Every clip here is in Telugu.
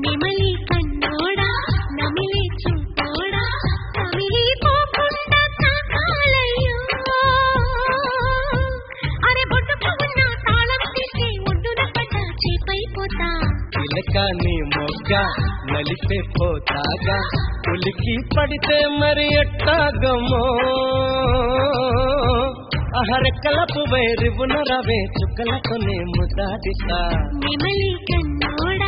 నెమలి కన్నోడా నమిలే చూపోడా నమిలి పోకుండా తాకాలయ్యో అరే బొట్టుకు ఉన్న తాళం తీసి ఒడ్డున పడ్డ చేపైపోతా చిలక నీ మొగ్గ నలిపే పోతాగా ఉలికి పడితే మరి ఎట్టాగమో అహరెక్కలపు వైరివున రవే చుక్కలతోనే ముదాడితా నెమలి కన్నోడా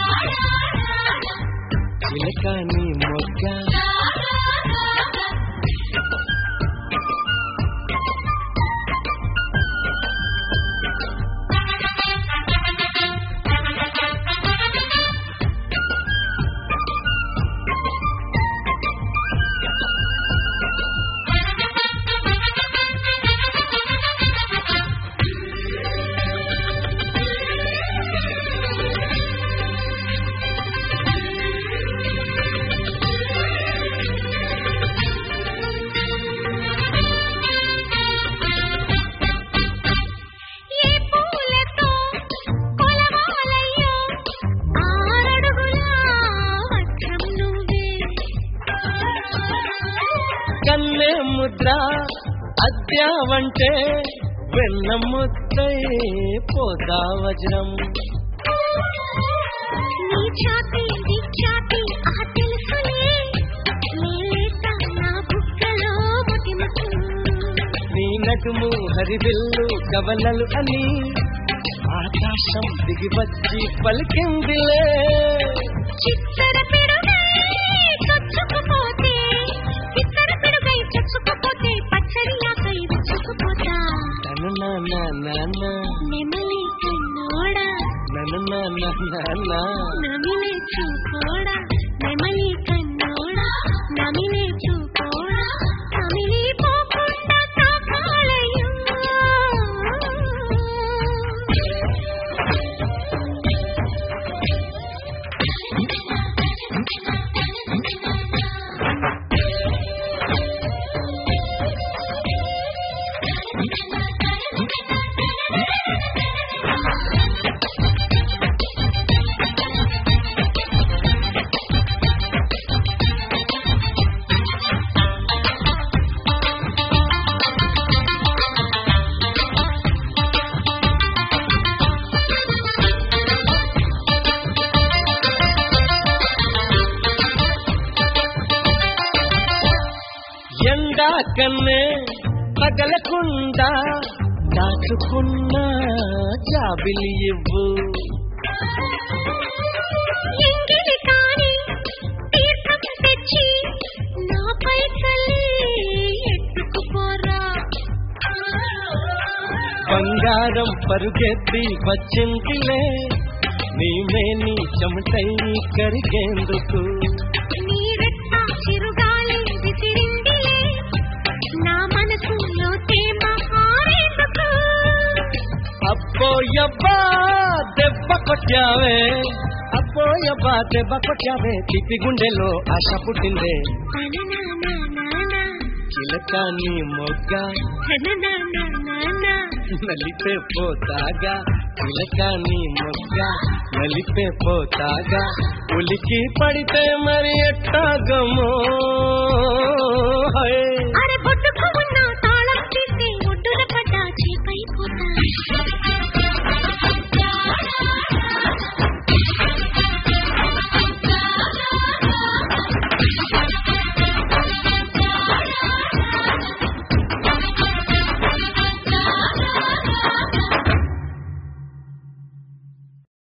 చిలక నీ మొగ్గ ఏ పూలతో కొలవాలయ్యో ఆరడుగుల వక్షం నువ్వే కన్నె ముద్ర అద్యావంటే వెన్న ముద్దై పోతా వజ్రం నీ ఛాతి విఖ్యాతి ఆ తెలుసులే లేలేత నా బుగ్గలో ముటిముటు నీ నటుము హరివిల్లు కవలలు అని ఆకాశం దిగి వచ్చి పలికిందిలే చిత్తర పిడుగై చచ్చుకుపోతే చిత్తర పిడుగై చచ్చుకుపోతే పచ్చడి ఆకై విచ్చుకుపోతా నన్ను నాన్న నాన్న నెమలి కన్నోడా నన్ను నాన్న నాన్న నమిలే చూపోడా నెమలి కన్నోడా నమిలే చూపోడా నమిలి పోకుండా తాకాలయ్యో ఎండా కన్నే పగలకుండా దాచుకున్న జాబిలి ఇవ్వు ఎంగిలి కాని తీర్థం తెచ్చి నాపై చల్లి ఎత్తుకుపోరా బంగారం పరుగెత్తి వచ్చిందిలే నీమే నీ చెమటై కరిగేందుకు నీ రెక్క చిరుగాలి విసిరిందిలే నా మనసులో తేమ హారేందుకు అబ్బోయబ్బా దెబ్బ కొట్టావే అబ్బోయబ్బా దెబ్బ కొట్టావే తిప్పి గుండెలో ఆశ పుట్టిందే అననానానానా, చిలక నీ మొగ్గ అననానానానా, నలిపే పోతాగా చిలక నీ మొగ్గ నలిపే పోతాగా ఉలికి పడితే మరి ఎట్టాగమో